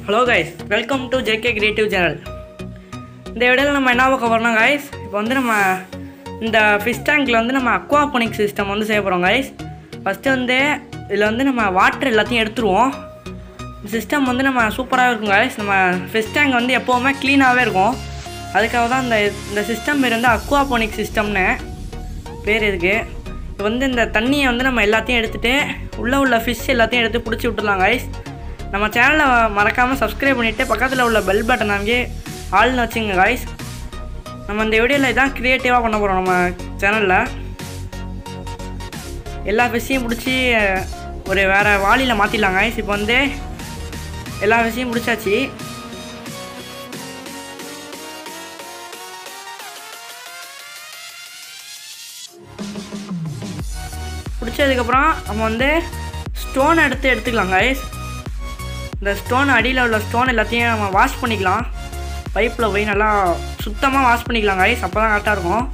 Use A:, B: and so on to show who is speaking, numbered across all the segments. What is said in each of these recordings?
A: Hello guys welcome to JK creative channel இந்த வீடியோவில் நம்ம என்ன பார்க்க போகிறோம்னா கைஸ் இப்போ வந்து நம்ம இந்த ஃபிஷ் டேங்க்கில் வந்து நம்ம அக்வாபோனிக் சிஸ்டம் வந்து செய்ய போகிறோம் கைஸ் ஃபஸ்ட்டு வந்து இதில் வந்து நம்ம வாட்டர் எல்லாத்தையும் எடுத்துருவோம் சிஸ்டம் வந்து நம்ம சூப்பராக இருக்கும் கைஸ் நம்ம ஃபிஷ் டேங்க் வந்து எப்போவுமே க்ளீனாகவே இருக்கும் அதுக்காக தான் இந்த இந்த சிஸ்டம் பேர் வந்து அக்வாபோனிக் சிஸ்டம்னு பேர் இதுக்கு இப்போ வந்து இந்த தண்ணியை வந்து நம்ம எல்லாத்தையும் எடுத்துகிட்டு உள்ளே உள்ள ஃபிஷ் எல்லாத்தையும் எடுத்து பிடிச்சி விட்டுலாம் கைஸ் நம்ம சேனலை மறக்காமல் சப்ஸ்கிரைப் பண்ணிவிட்டு பக்கத்தில் உள்ள பெல் பட்டன் அங்கே ஆள்னு வச்சுங்க கைஸ் நம்ம இந்த வீடியோவில் இதான் க்ரியேட்டிவாக பண்ண போகிறோம் நம்ம சேனலில் எல்லா ஃபிஷ்ஷையும் பிடிச்சி ஒரு வேறு வாளியில் மாற்றிடலாம் கைஸ் இப்போ வந்து எல்லா ஃபிஷ்ஷையும் பிடிச்சாச்சு பிடிச்சதுக்கப்புறம் நம்ம வந்து ஸ்டோன் எடுத்து எடுத்துக்கலாம் கைஸ் இந்த ஸ்டோன் அடியில் உள்ள ஸ்டோன் எல்லாத்தையும் நம்ம வாஷ் பண்ணிக்கலாம் பைப்பில் போய் நல்லா சுத்தமாக வாஷ் பண்ணிக்கலாம் கைஸ் அப்போ தான் கரெக்டாக இருக்கும்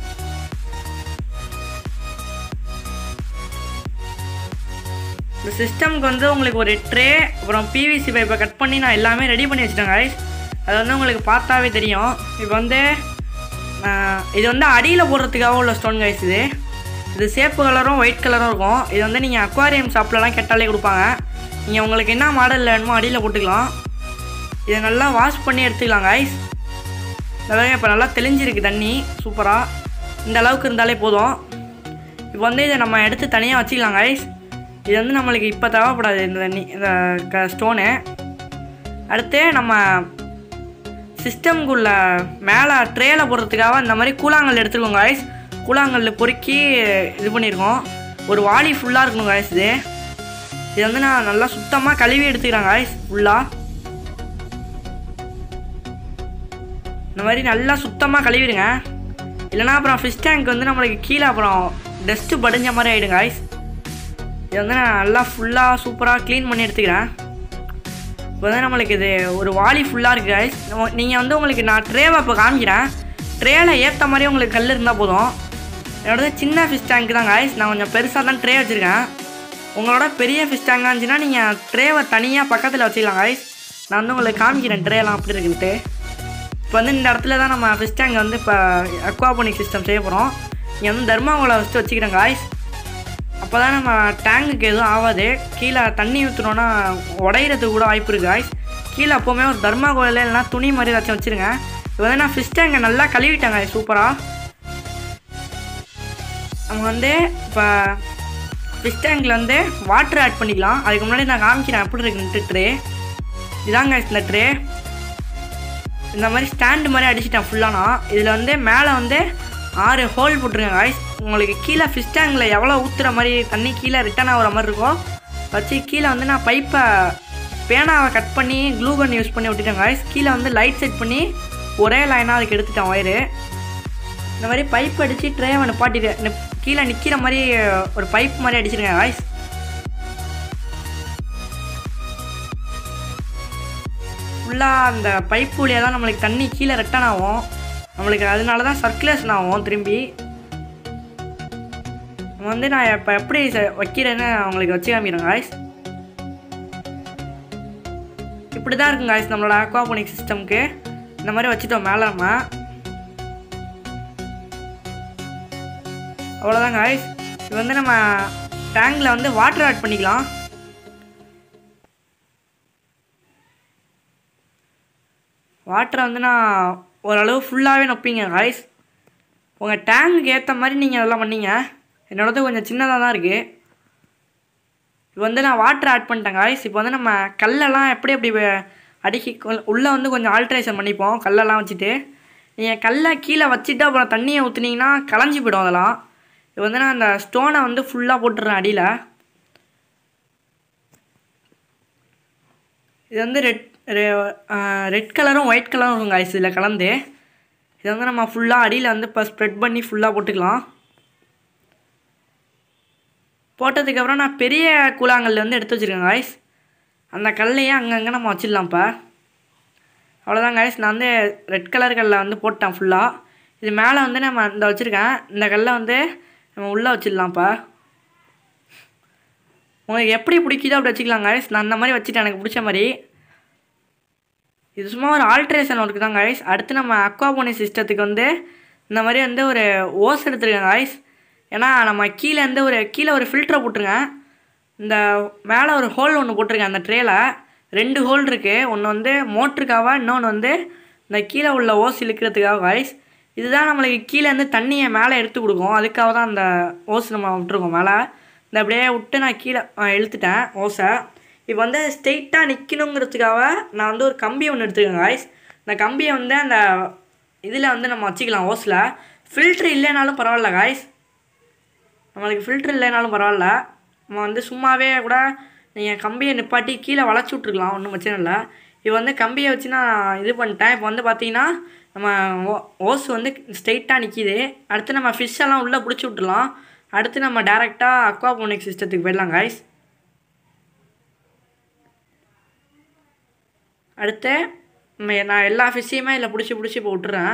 A: இந்த சிஸ்டம்க்கு வந்து உங்களுக்கு ஒரு ட்ரே அப்புறம் பிவிசி பைப்பை கட் பண்ணி நான் எல்லாமே ரெடி பண்ணி வச்சுட்டேன் கைஸ் அது வந்து உங்களுக்கு பார்த்தாவே தெரியும் இப்போ வந்து ஆஹ், இது வந்து அடியில் போடுறதுக்காக உள்ள ஸ்டோன் கைஸ் இது இது சேப்பு கலரும் ஒயிட் கலரும் இருக்கும் இது வந்து நீங்கள் அக்வாரியம் ஷாப்லலாம் கேட்டாலே கொடுப்பாங்க நீங்கள் உங்களுக்கு என்ன மாடலில் வேணுமோ அடியில் போட்டுக்கலாம் இதை நல்லா வாஷ் பண்ணி எடுத்துக்கலாம் கைஸ் அதாவது இப்போ நல்லா தெளிஞ்சிருக்கு தண்ணி சூப்பராக இந்த அளவுக்கு இருந்தாலே போதும் இப்போ வந்து இதை நம்ம எடுத்து தனியாக வச்சுக்கலாம் கைஸ் இது வந்து நம்மளுக்கு இப்போ தேவைப்படாது இந்த தண்ணி இந்த க ஸ்டோனு அடுத்து நம்ம சிஸ்டம்குள்ள மேலே ட்ரேயில் போடுறதுக்காக இந்த மாதிரி கூழாங்கல் எடுத்துருக்கோம் காய்ஸ் கூழாங்கல் பொறுக்கி இது பண்ணியிருக்கோம் ஒரு வாளி ஃபுல்லாக இருக்கணும் காய்ஸ் இது இது வந்து நான் நல்லா சுத்தமாக கழுவி எடுத்துக்கிறேன் காய்ஸ் ஃபுல்லாக இந்த மாதிரி நல்லா சுத்தமாக கழுவிடுங்க இல்லைனா அப்புறம் ஃபிஷ் டேங்க் வந்து நம்மளுக்கு கீழே அப்புறம் டஸ்ட்டு படிஞ்ச மாதிரி ஆகிடும் காய்ஸ் இது வந்து நான் நல்லா ஃபுல்லாக சூப்பராக க்ளீன் பண்ணி எடுத்துக்கிறேன் இப்போ வந்து நம்மளுக்கு இது ஒரு வாளி ஃபுல்லாக இருக்குது guys நீங்கள் வந்து உங்களுக்கு நான் ட்ரேவை இப்போ காமிக்கிறேன் ட்ரேயில் ஏற்ற மாதிரி உங்களுக்கு கல் இருந்தால் போதும் என்னோடது சின்ன ஃபிஷ் டேங்க் தான் guys நான் கொஞ்சம் பெருசாக தான் ட்ரே வச்சுருக்கேன் உங்களோட பெரிய ஃபிஷ் டேங்காக இருந்துச்சுன்னா நீங்கள் ட்ரேவை தனியாக பக்கத்தில் வச்சுக்கலாம் guys நான் வந்து உங்களுக்கு காமிக்கிறேன் ட்ரேலாம் அப்படி இருக்குன்ட்டு இப்போ வந்து இந்த இடத்துல தான் நம்ம ஃபிஷ் டேங்கை வந்து இப்போ அக்வாபோனிக் சிஸ்டம் செய்ய போகிறோம் இங்கே வந்து தர்மாகோலை வச்சுட்டு வச்சுக்கிறேன் guys அப்போ தான் நம்ம டேங்குக்கு எதுவும் ஆகாது கீழே தண்ணி ஊற்றுனோன்னா உடையிறதுக்கு கூட வாய்ப்பு இருக்குது காய்ஸ் கீழே எப்போவுமே ஒரு தர்மாகோலில் இல்லைனா துணி மாதிரி ஏதாச்சும் வச்சுருங்க இப்போ வந்து நான் ஃபிஷ் டேங்கை நல்லா கழுவிட்டேங்க சூப்பராக நம்ம வந்து இப்போ ஃபிஷ் டேங்கில் வந்து வாட்டர் ஆட் பண்ணிக்கலாம் அதுக்கு முன்னாடி நான் காமிக்கிறேன் எப்படி இருக்குன்ட்டு ட்ரே இதாங்க இந்த ட்ரே இந்த மாதிரி ஸ்டாண்டு மாதிரி அடிச்சிட்டேன் ஃபுல்லாக நான் இதில் வந்து மேலே வந்து ஆறு ஹோல் போட்டிருக்கேன் காய்ஸ் உங்களுக்கு கீழே ஃபிஷ் டேங்கில் எவ்வளோ ஊற்றுற மாதிரி தண்ணி கீழே ரிட்டர்ன் ஆகுற மாதிரி இருக்கும் வச்சு கீழே வந்து நான் பைப்பை பேனாவை கட் பண்ணி க்ளூ கன் யூஸ் பண்ணி விட்டுட்டேன் காய்ஸ் கீழே வந்து லைட் செட் பண்ணி ஒரே லைனாக அதுக்கு எடுத்துட்டேன் ஒயரு இந்த மாதிரி பைப் அடித்து ட்ரேவை நிப்பாட்டிட்டு நிப்- கீழே நிற்கிற மாதிரி ஒரு பைப் மாதிரி அடிச்சிருக்கேன் காய்ஸ் ஃபுல்லாக அந்த பைப் வழியாக தான் நம்மளுக்கு தண்ணி கீழே ரிட்டர்ன் ஆகும் நம்மளுக்கு அதனால தான் சர்க்குலேஷன் ஆகும் திரும்பி நம்ம வந்து நான் இப்போ எப்படி ச- வைக்கிறேன்னு அவங்களுக்கு வச்சு காமிக்கிறேன் காய்ஸ் இப்படி தான் இருக்கும் காய்ஸ் நம்மளோட அக்வாபோனிக் சிஸ்டம்க்கு இந்த மாதிரி வச்சுட்டோம் மேலே நம்ம அவ்வளோதான் காய்ஸ் இது வந்து நம்ம டேங்கில் வந்து வாட்டர் ஆட் பண்ணிக்கலாம் வாட்டரை வந்து நான் ஓரளவு ஃபுல்லாகவே நொப்பிங்க காய்ஸ் உங்கள் டேங்குக்கு ஏற்ற மாதிரி நீங்கள் அதெல்லாம் பண்ணீங்க என்னோடது கொஞ்சம் சின்னதாக தான் இருக்குது இப்போ வந்து நான் வாட்டர் ஆட் பண்ணிட்டேன் காய்ஸ் இப்போ வந்து நம்ம கல்லெல்லாம் எப்படி எப்படி வே- அடுக்கி உள்ளே வந்து கொஞ்சம் ஆல்ட்ரேஷன் பண்ணிப்போம் கல்லெல்லாம் வச்சுட்டு நீங்கள் கல்லை கீழே வச்சுட்டு அப்புறம் தண்ணியை ஊற்றுனீங்கன்னா களைஞ்சி போயிடும் அதெல்லாம் இப்போ வந்து நான் அந்த ஸ்டோனை வந்து ஃபுல்லாக போட்டுடுறேன் அடியில் இது வந்து ரெட் ரெட் கலரும் ஒயிட் கலரும் இருக்கும் காய்ஸ் இதில் கலந்து இதை வந்து நம்ம ஃபுல்லாக அடியில் வந்து இப்போ ஸ்ப்ரெட் பண்ணி ஃபுல்லாக போட்டுக்கலாம் போட்டதுக்கப்புறம் நான் பெரிய கூழாங்கல் வந்து எடுத்து வச்சுருக்கேன் காய்ஸ் அந்த கல்லையே அங்கங்கே நம்ம வச்சிடலாம் இப்போ அவ்வளோதான் காய்ஸ் நான் வந்து ரெட் கலர் கல்லை வந்து போட்டேன் ஃபுல்லாக இது மேலே வந்து நம்ம இந்த வச்சுருக்கேன் இந்த கல்லை வந்து நம்ம உள்ளே வச்சிடலாம் இப்போ உங்களுக்கு எப்படி பிடிக்குதோ அப்படி வச்சுக்கலாம் guys நான் அந்த மாதிரி வச்சுட்டேன் எனக்கு பிடிச்ச மாதிரி இது சும்மா ஒரு ஆல்ட்ரேஷன் ஒர்க்கு தான் காய்ஸ் அடுத்து நம்ம அக்வாபோனி சிஸ்டத்துக்கு வந்து இந்த மாதிரி வந்து ஒரு ஓஸ் எடுத்துருக்கேன் காய்ஸ் ஏன்னா நம்ம கீழே வந்து ஒரு கீழே ஒரு ஃபில்டரை போட்டுருங்க இந்த மேலே ஒரு ஹோல் ஒன்று போட்டிருக்கேன் அந்த ட்ரேயில் ரெண்டு ஹோல் இருக்குது ஒன்று வந்து மோட்டருக்காக இன்னொன்று வந்து இந்த கீழே உள்ள ஓஸ் இழுக்கிறதுக்காக காய்ஸ் இதுதான் நம்மளுக்கு கீழே இருந்து தண்ணியை மேலே எடுத்து கொடுக்கும் அதுக்காக தான் அந்த ஓஸ் நம்ம விட்டுருக்கோம் மேலே இந்த அப்படியே விட்டு நான் கீழே ஆ, இழுத்துட்டேன் ஓஸை இப்போ வந்து ஸ்ட்ரெயிட்டாக நிற்கணுங்கிறதுக்காக நான் வந்து ஒரு கம்பி ஒன்று எடுத்துருக்கேன் காய்ஸ் இந்த கம்பியை வந்து அந்த இதில் வந்து நம்ம வச்சுக்கலாம் ஓஸில் ஃபில்ட்ரு இல்லைனாலும் பரவாயில்ல காய்ஸ் நம்மளுக்கு ஃபில்ட்ரு இல்லைனாலும் பரவாயில்ல நம்ம வந்து சும்மாவே கூட நீங்கள் கம்பியை நிப்பாட்டி கீழே வளைச்சி விட்ருக்கலாம் ஒன்றும் பிரச்சனை இல்லை இப்போ வந்து கம்பியை வச்சு நான் இது பண்ணிட்டேன் இப்போ வந்து பார்த்தீங்கன்னா நம்ம ஓ- ஓஸ் வந்து ஸ்ட்ரெயிட்டாக நிற்கிது அடுத்து நம்ம ஃபிஷ் எல்லாம் உள்ளே பிடிச்சி விட்டுலாம் அடுத்து நம்ம டேரெக்டாக அக்வாபோனிக் சிஸ்டத்துக்கு போயிடலாம் காய்ஸ் அடுத்து நம்ம நான் எல்லா ஃபிஷ்ஷையுமே இதில் பிடிச்சி பிடிச்சி இப்போ விட்டுறேன்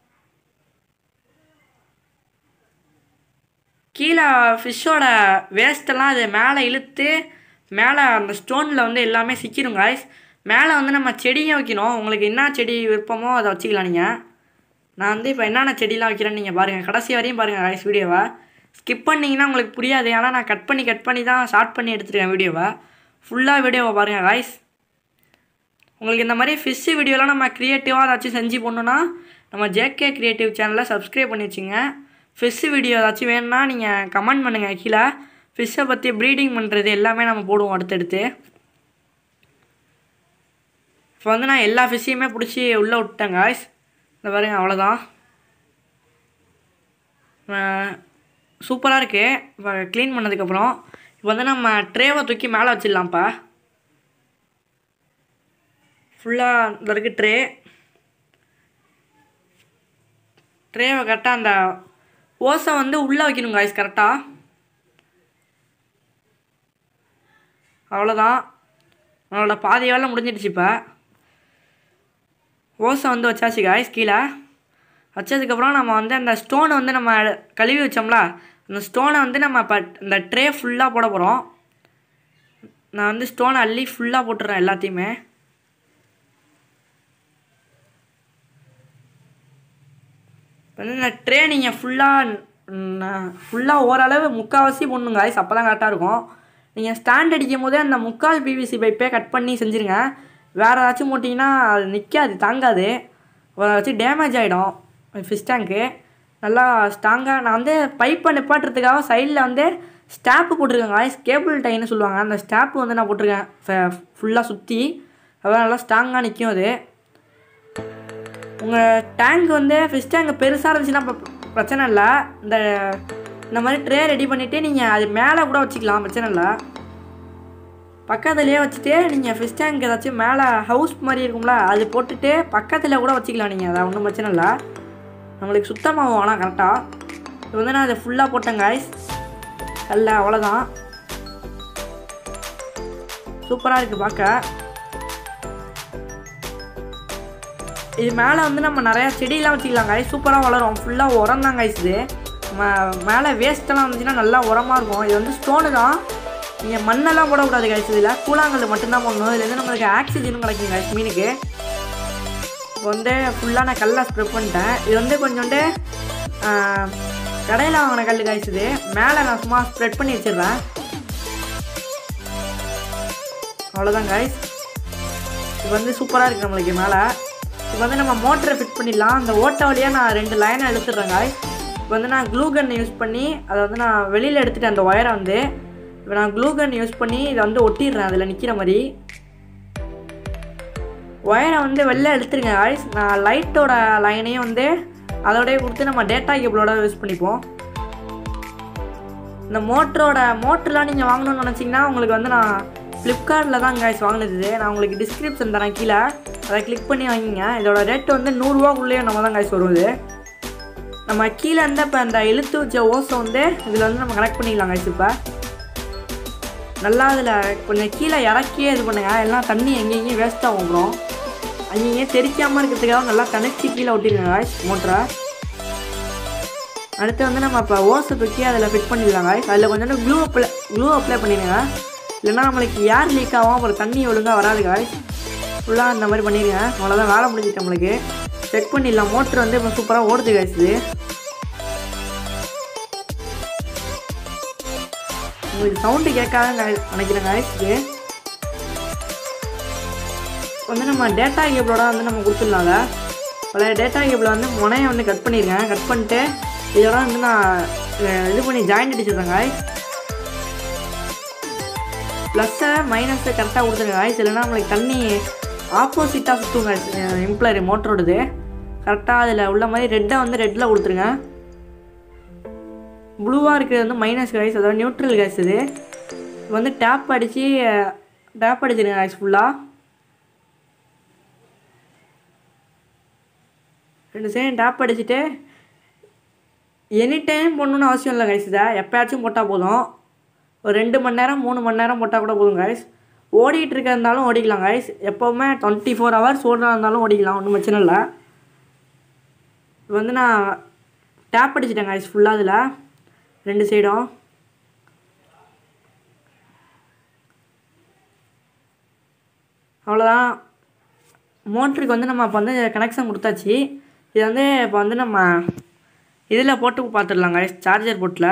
A: கீழே ஃபிஷ்ஷோட வேஸ்ட்டெல்லாம் அது மேலே இழுத்து மேலே அந்த ஸ்டோனில் வந்து எல்லாமே சிக்கிடும் காய்ஸ் மேலே வந்து நம்ம செடியை வைக்கணும் உங்களுக்கு என்ன செடி விருப்பமோ அதை வச்சுக்கலாம் நீங்கள் நான் வந்து இப்போ என்னென்ன செடிலாம் வைக்கிறேன்னு நீங்கள் பாருங்கள் கடைசி வரையும் பாருங்கள் காய்ஸ் வீடியோவை ஸ்கிப் பண்ணிங்கன்னா உங்களுக்கு புரியாது ஏன்னா நான் கட் பண்ணி கட் பண்ணி தான் ஷார்ட் பண்ணி எடுத்துருக்கேன் வீடியோவை ஃபுல்லாக வீடியோவை பாருங்கள் காய்ஸ் உங்களுக்கு இந்த மாதிரி ஃபிஷ்ஷு வீடியோலாம் நம்ம க்ரியேட்டிவாக ஏதாச்சும் செஞ்சு போடணுன்னா நம்ம ஜேகே க்ரியேட்டிவ் சேனலை சப்ஸ்கிரைப் பண்ணி வச்சுங்க ஃபிஷ்ஷு வீடியோ ஏதாச்சும் வேணும்னா நீங்கள் கமெண்ட் பண்ணுங்கள் கீழே ஃபிஷ்ஷை பற்றி ப்ரீடிங் பண்ணுறது எல்லாமே நம்ம போடுவோம் அடுத்தடுத்து இப்போ வந்து நான் எல்லா ஃபிஷ்ஷையுமே பிடிச்சி உள்ளே விட்டேன் காய்ஸ் இந்த பாருங்க அவ்வளோதான் சூப்பராக இருக்குது இப்போ க்ளீன் பண்ணதுக்கப்புறம் இப்போ வந்து நம்ம ட்ரேவை தூக்கி மேலே வச்சிடலாம்ப்பா ஃபுல்லாக இந்த இருக்கு ட்ரே ட்ரேவை கரெக்டாக அந்த ஓஸை வந்து உள்ளே வைக்கணும் காய்ஸ் கரெக்டாக அவ்வளோதான் நம்மளோட பாதி வேலை முடிஞ்சிடுச்சு இப்போ ஓஸை வந்து வச்சாச்சு காய்ஸ் கீழே வச்சதுக்கப்புறம் நம்ம வந்து அந்த ஸ்டோனை வந்து நம்ம கழுவி வச்சோம்ல அந்த ஸ்டோனை வந்து நம்ம இப்போ இந்த ட்ரே ஃபுல்லாக போட போகிறோம் நான் வந்து ஸ்டோனை அள்ளி ஃபுல்லாக போட்டுறேன் எல்லாத்தையுமே வந்து இந்த ட்ரே நீங்கள் ஃபுல்லாக ஃபுல்லாக ஓரளவு முக்கால்வாசி போடணும் காய்ஸ் அப்போ தான் கரெக்டாக இருக்கும் நீங்கள் ஸ்டாண்ட் அடிக்கும் போதே அந்த முக்கால் பிவிசி பைப்பே கட் பண்ணி செஞ்சுருங்க வேறு ஏதாச்சும் போட்டிங்கன்னா அது நிற்காது தாங்காது ஏதாச்சும் டேமேஜ் ஆகிடும் ஃபிஷ் டேங்க்கு நல்லா ஸ்ட்ராங்காக நான் வந்து பைப்பை நிப்பாட்டுறதுக்காக சைடில் வந்து ஸ்டாப்பு போட்டிருக்கேன் காய்ஸ் கேபிள் டைன்னு சொல்லுவாங்க அந்த ஸ்டாப்பு வந்து நான் போட்டிருக்கேன் ஃபுல்லாக சுற்றி அதான் நல்லா ஸ்ட்ராங்காக நிற்கும் அது உங்கள் டேங்க் வந்து ஃபிஷ் டேங்க் பெருசாக இருந்துச்சுன்னா ப- பிரச்சனை இல்லை இந்த இந்த மாதிரி ட்ரே ரெடி பண்ணிவிட்டு நீங்கள் அது மேலே கூட வச்சுக்கலாம் பிரச்சனை இல்லை பக்கத்துலேயே வச்சுட்டு நீங்கள் ஃபிஷ் டேங்க் ஏதாச்சும் மேலே ஹவுஸ் மாதிரி இருக்கும்ல அது போட்டுட்டு பக்கத்தில் கூட வச்சுக்கலாம் நீங்கள் அதை ஒன்றும் பிரச்சனை இல்லை நம்மளுக்கு சுத்தமாகும் ஆனால் கரெக்டாக இப்போ வந்து நான் அதை ஃபுல்லாக போட்டேன் காய்ஸ் கல்ல அவ்வளோதான் சூப்பராக இருக்குது பார்க்க இது மேலே வந்து நம்ம நிறையா செடியெலாம் வச்சுக்கலாம் காய்ஸ் சூப்பராக வளரும் ஃபுல்லாக உரம் தான் காய்ஸ் இது நம்ம மேலே வேஸ்ட்டெல்லாம் வந்துச்சுன்னா நல்லா உரமாக இருக்கும் இது வந்து ஸ்டோனு தான் நீங்கள் மண்ணெல்லாம் போடக்கூடாது காய்ஸ் இதில் கூழாங்கல் மட்டும்தான் போடணும் இதுல இருந்து நம்மளுக்கு ஆக்சிஜனும் கிடைக்கும் காய்ஸ் மீனுக்கு இப்போ வந்து ஃபுல்லாக நான் கல்லாக ஸ்ப்ரெட் பண்ணிட்டேன் இது வந்து கொஞ்சோண்டு கடையில் வாங்கின கல் காய்ஸ் இது மேலே நான் சும்மா ஸ்ப்ரெட் பண்ணி வச்சிடுறேன் அவ்வளோதான் காய்ஸ் இது வந்து சூப்பராக இருக்குது நம்மளுக்கு மேலே இப்போ வந்து நம்ம மோட்டரை ஃபிட் பண்ணிடலாம் அந்த ஓட்ட வழியாக நான் ரெண்டு லைனை எடுத்துடுறேன் காய்ஸ் இப்போ வந்து நான் க்ளூ கன் யூஸ் பண்ணி அதை வந்து நான் வெளியில் எடுத்துட்டேன் அந்த ஒயரை வந்து இப்போ நான் க்ளூ கன் யூஸ் பண்ணி இதை வந்து ஒட்டிடுறேன் அதில் நிற்கிற மாதிரி ஒயரை வந்து வெளில எடுத்துருங்க காய்ஸ் நான் லைட்டோட லைனையும் வந்து அதோடய கொடுத்து நம்ம டேட்டா கேபிளோட யூஸ் பண்ணிப்போம் இந்த மோட்டரோட மோட்டர்லாம் நீங்கள் வாங்கணும்னு நினச்சிங்கன்னா உங்களுக்கு வந்து நான் ஃப்ளிப்கார்ட்டில் தான் காய்ஸ் வாங்கினது இது. நான் உங்களுக்கு டிஸ்கிரிப்ஷன் தரேன் கீழே அதை கிளிக் பண்ணி வாங்கிங்க இதோட ரேட் வந்து நூறுரூவாக்குள்ளேயே நம்ம தான் காய்ஸ் வரும் இது நம்ம கீழே இருந்து இப்போ இந்த இழுத்து வச்ச ஓஸை வந்து இதில் வந்து நம்ம கனெக்ட் பண்ணிக்கலாம் காய்ஸ் இப்போ நல்லா அதில் கொஞ்சம் கீழே இறக்கியே இது பண்ணுங்க எல்லாம் தண்ணி எங்கேயும் வேஸ்ட்டாக வாங்குறோம் அங்கேயும் தெரிக்காமல் இருக்கிறதுக்காக நல்லா கனெக்டி கீழே ஒட்டிருங்க காய்ஸ் மோட்டரை அடுத்து வந்து நம்ம இப்போ ஓஸை தூக்கி அதில் ஃபிட் பண்ணிடலாம் காய்ஸ் அதில் கொஞ்சம் க்ளூ அப்ளை க்ளூ அப்ளை பண்ணிடுங்க இல்லைன்னா நம்மளுக்கு ஏர் லீக் ஆகும் அப்புறம் தண்ணி ஒழுங்காக வராது காய்ஸ் ஃபுல்லாக இந்த மாதிரி பண்ணிடுங்க அவ்வளோதான் வேலை முடிஞ்சிட்டு நம்மளுக்கு செக் பண்ணிடலாம் மோட்ரு வந்து இப்போ சூப்பராக ஓடுது guys இது உங்களுக்கு சவுண்டு கேட்காதுன்னு நினை- நினைக்கிறேன் guys இது வந்து நம்ம டேட்டா கேபிளோட வந்து நம்ம கொடுத்துடலாம்ல பழைய டேட்டா கேபிளை வந்து முனையை வந்து கட் பண்ணிடுங்க கட் பண்ணிட்டு இதோட வந்து நான் அஹ், இது பண்ணி ஜாயிண்ட் அடிச்சிருக்கேன் guys ப்ளஸ்ஸை மைனஸை கரெக்டாக கொடுத்துருங்க காய்ஸ் இல்லைன்னா நம்மளுக்கு தண்ணி ஆப்போசிட்டாக சுற்றுங்க இம்ப்ளர் மோட்டரோடது கரெக்டாக அதில் உள்ள மாதிரி ரெட்டை வந்து ரெட்டில் கொடுத்துருங்க ப்ளூவாக இருக்கிறது வந்து மைனஸ் காய்ஸ் அதாவது நியூட்ரல் கேஸ் இது இப்போ வந்து டேப் அடித்து டேப் அடிச்சிருங்க காய்ஸ் ஃபுல்லாக ரெண்டு சைடும் டேப் அடிச்சுட்டு எனி டைம் போடணுன்னு அவசியம் இல்லை கைஸ் இதை எப்போயாச்சும் போட்டால் போதும் ஒரு ரெண்டு மணி நேரம் மூணு மணி நேரம் போட்டால் கூட போதும் கைஸ் ஓடிட்டு இருக்க இருந்தாலும் ஓடிக்கலாம் கைஸ் எப்போவுமே டுவெண்ட்டி ஃபோர் ஹவர்ஸ் ஓடுறா இருந்தாலும் ஓடிக்கலாம் ஒன்றும் பிரச்சனை இல்லை இப்போ வந்து நான் டேப் அடிச்சிட்டேன் கைஸ் ஃபுல்லாக அதில் ரெண்டு சைடும் அவ்வளோதான் மோட்டருக்கு வந்து நம்ம இப்போ வந்து கனெக்ஷன் கொடுத்தாச்சு இது வந்து இப்போ வந்து நம்ம இதில் போட்டு பார்த்துடலாம் கைஸ் சார்ஜர் போட்டில்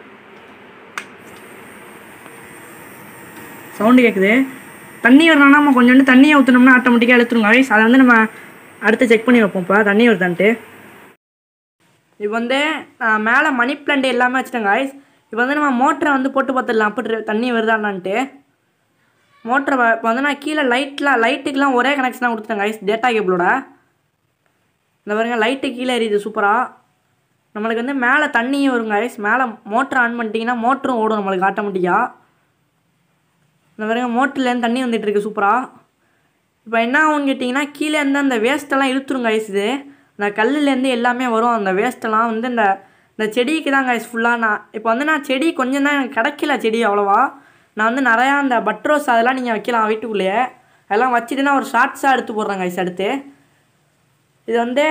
A: சவுண்டு கேட்குது தண்ணி வரணும்னா நம்ம கொஞ்சோண்டு தண்ணியை ஊற்றினோம்னா ஆட்டோமேட்டிக்காக இழுத்துரும் கைஸ் அதை வந்து நம்ம அடுத்து செக் பண்ணி வைப்போம் இப்போ தண்ணி வருதான்ட்டு இப்போ வந்து நான் மேலே மணி பிளான்ட் எல்லாமே வச்சுட்டேன் கைஸ் இப்போ வந்து நம்ம மோட்டரை வந்து போட்டு பார்த்துடலாம் அப்படி தண்ணி வருதான்னான்ட்டு மோட்டரை இப்போ வந்து நான் கீழே லைட்லாம் லைட்டுக்கெலாம் ஒரே கனெக்ஷனாக கொடுத்துட்டேன் கைஸ் டேட்டா கேபிளோட இந்த பாருங்க லைட்டு கீழே எரியுது சூப்பராக நம்மளுக்கு வந்து மேலே தண்ணியும் வரும் கைஸ் மேலே மோட்டர் ஆன் பண்ணிட்டீங்கன்னா மோட்டரும் ஓடும் நம்மளுக்கு ஆட்டோமேட்டிக்காக இந்த பாருங்க மோட்டர்லேருந்து தண்ணி வந்துட்டு இருக்கு சூப்பராக இப்போ என்ன ஆகும்னு கேட்டிங்கன்னா கீழே இருந்து அந்த வேஸ்ட்டெல்லாம் இழுத்துரும் கைஸ் இது அந்த கல்லுலேருந்து எல்லாமே வரும் அந்த வேஸ்ட்டெல்லாம் வந்து இந்த இந்த செடிக்கு தான் கைஸ் ஃபுல்லாக நான் இப்போ வந்து நான் செடி கொஞ்சம் தான் எனக்கு கிடைக்கல செடி அவ்வளோவா நான் வந்து நிறையா அந்த பட்ரோஸ் அதெல்லாம் நீங்கள் வைக்கலாம் வீட்டுக்குள்ளேயே அதெல்லாம் வச்சுட்டு நான் ஒரு ஷார்ட்ஸாக எடுத்து போடுறேன் கைஸ் அடுத்து இது வந்து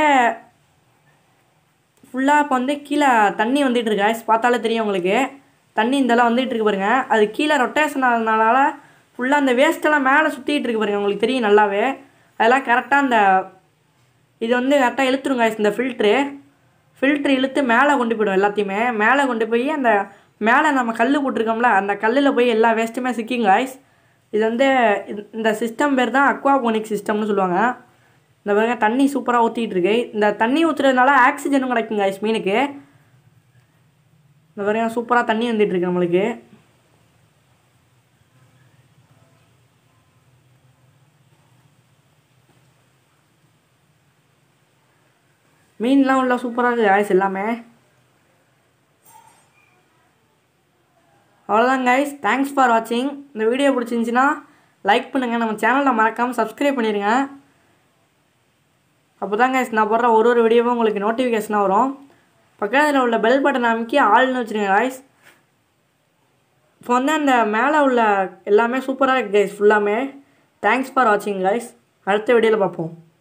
A: ஃபுல்லாக இப்போ வந்து கீழே தண்ணி வந்துட்டு இருக்கு guys. பார்த்தாலே தெரியும் உங்களுக்கு தண்ணி இதெல்லாம் வந்துட்டு இருக்கு பாருங்க அது கீழே ரொட்டேஷன் ஆனதுனால ஃபுல்லாக அந்த வேஸ்ட்டெல்லாம் மேலே சுற்றிட்டு இருக்கு பாருங்க உங்களுக்கு தெரியும் நல்லாவே அதெல்லாம் கரெக்டாக அந்த இது வந்து கரெக்டாக இழுத்துரும் guys இந்த ஃபில்ட்ரு ஃபில்ட்ரு இழுத்து மேலே கொண்டு போயிடும் எல்லாத்தையுமே மேலே கொண்டு போய் அந்த மேலே நம்ம கல் போட்டிருக்கோம்ல அந்த கல்லில் போய் எல்லா வேஸ்ட்டுமே சிக்கிங்க guys இது வந்து இந்த- இந்த சிஸ்டம் பேர் தான் அக்வாபோனிக் சிஸ்டம்னு சொல்லுவாங்க இந்த பாருங்க தண்ணி சூப்பராக ஊற்றிட்டு இருக்கு இந்த தண்ணி ஊற்றுறதுனால ஆக்சிஜனும் கிடைக்கும் guys மீனுக்கு இந்த பாருங்க சூப்பராக தண்ணி வந்துட்டு இருக்கு நம்மளுக்கு மீன்லாம் உள்ள சூப்பராக இருக்குது காய்ஸ் எல்லாமே அவ்வளோதான் கைஸ் தேங்க்ஸ் ஃபார் வாட்சிங் இந்த வீடியோ பிடிச்சிருந்துச்சின்னா லைக் பண்ணுங்கள் நம்ம சேனலை மறக்காமல் சப்ஸ்கிரைப் பண்ணிடுங்க அப்போ தான் கைஸ் நான் போடுற ஒரு ஒரு வீடியோவும் உங்களுக்கு நோட்டிஃபிகேஷனாக வரும் பக்கத்தில் உள்ள பெல் பட்டன் அமைக்கி ஆள்னு வச்சுருங்க கைஸ் இப்போ வந்து அந்த மேலே உள்ள எல்லாமே சூப்பராக இருக்குது கைஸ் ஃபுல்லாமே தேங்க்ஸ் ஃபார் வாட்சிங் கைஸ் அடுத்த வீடியோவில் பார்ப்போம்